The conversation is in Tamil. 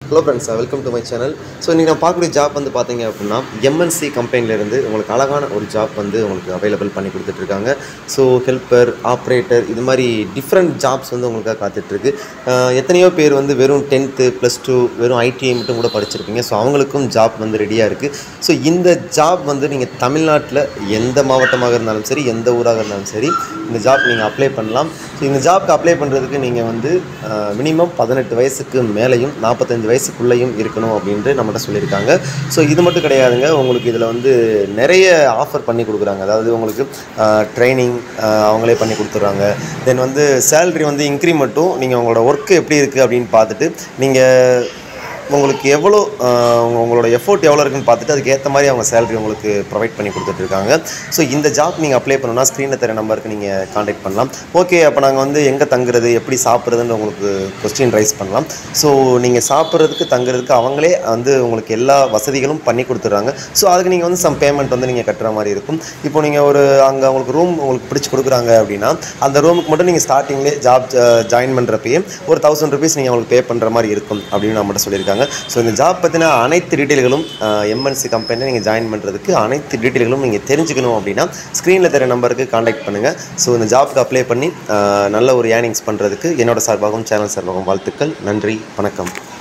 hello friends welcome to my channel so இன்றைக்கி நான் பார்க்கக்கூடிய ஜாப் வந்து பார்த்தீங்க அப்படின்னா எம்என்சி கம்பெனிலேருந்து உங்களுக்கு அழகான ஒரு ஜாப் வந்து உங்களுக்கு அவைலபிள் பண்ணி கொடுத்துட்ருக்காங்க ஸோ ஹெல்ப்பர் ஆப்ரேட்டர் இது மாதிரி டிஃப்ரெண்ட் ஜாப்ஸ் வந்து உங்களுக்காக காத்துட்ருக்கு எத்தனையோ பேர் வந்து வெறும் டென்த்து ப்ளஸ் டூ வெறும் ஐடிஐ மட்டும் கூட படிச்சிருப்பீங்க ஸோ அவங்களுக்கும் ஜாப் வந்து ரெடியாக இருக்குது ஸோ இந்த ஜாப் வந்து நீங்கள் தமிழ்நாட்டில் எந்த மாவட்டமாக இருந்தாலும் சரி எந்த ஊராக இருந்தாலும் சரி இந்த ஜாப் நீங்கள் அப்ளை பண்ணலாம் ஸோ இந்த ஜாப்க்கு அப்ளை பண்ணுறதுக்கு நீங்கள் வந்து மினிமம் பதினெட்டு வயசுக்கு மேலேயும் நாற்பத்தஞ்சு வயசுக்குள்ளேயும் இருக்கணும் அப்படின்ட்டு நம்மகிட்ட சொல்லியிருக்காங்க ஸோ இது மட்டும் கிடையாதுங்க உங்களுக்கு இதில் வந்து நிறைய ஆஃபர் பண்ணி கொடுக்குறாங்க அதாவது உங்களுக்கு ட்ரைனிங் அவங்களே பண்ணி கொடுத்துட்றாங்க தென் வந்து சேல்ரி வந்து இன்க்ரிமெண்ட்டும் நீங்கள் உங்களோட ஒர்க்கு எப்படி இருக்குது அப்படின்னு பார்த்துட்டு நீங்கள் உங்களுக்கு எவ்வளோ ஆஹ், உங்க- உங்களோட எஃபோர்ட் எவ்வளோ இருக்குன்னு பார்த்துட்டு அதுக்கு ஏற்ற மாதிரி அவங்க சேலரி உங்களுக்கு ப்ரொவைட் பண்ணி கொடுத்துட்ருக்காங்க ஸோ இந்த ஜாப் நீங்கள் அப்ளை பண்ணணும்னா ஸ்க்ரீனில் தர நம்பருக்கு நீங்கள் காண்டாக்ட் பண்ணலாம் ஓகே அப்போ நாங்கள் வந்து எங்கே தங்குறது எப்படி சாப்பிட்றதுன்னு உங்களுக்கு கொஸ்டின் ரைஸ் பண்ணலாம் ஸோ நீங்கள் சாப்பிட்றதுக்கு தங்குறதுக்கு அவங்களே வந்து உங்களுக்கு எல்லா வசதிகளும் பண்ணி கொடுத்துட்றாங்க ஸோ அதுக்கு நீங்கள் வந்து சம் பேமெண்ட் வந்து நீங்கள் கட்டுற மாதிரி இருக்கும் இப்போ நீங்கள் ஒரு அங்கே உங்களுக்கு ரூம் உங்களுக்கு பிடிச்சி கொடுக்குறாங்க அப்படின்னா அந்த ரூமுக்கு மட்டும் நீங்கள் ஸ்டார்டிங்லேயே ஜாப் ஜாயின் பண்ணுறப்பயே ஒரு தௌசண்ட் ருபீஸ் நீங்கள் அவங்களுக்கு பே பண்ணுற மாதிரி இருக்கும் அப்படின்னு நம்மகிட்ட சொல்லியிருக்காங்க ஸோ இந்த ஜாப் பற்றின அனைத்து டீட்டெயில்களும் எம்என்சி கம்பெனியில் நீங்கள் ஜாயின் பண்ணுறதுக்கு அனைத்து டீட்டெயில்களும் நீங்கள் தெரிஞ்சுக்கணும் அப்படின்னா ஸ்க்ரீனில் தர நம்பருக்கு காண்டாக்ட் பண்ணுங்கள் ஸோ இந்த ஜாப்க்கு அப்ளை பண்ணி அஹ், நல்ல ஒரு ஏர்னிங்ஸ் பண்ணுறதுக்கு என்னோட சார்பாகவும் சேனல் சார்பாகவும் வாழ்த்துக்கள் நன்றி வணக்கம்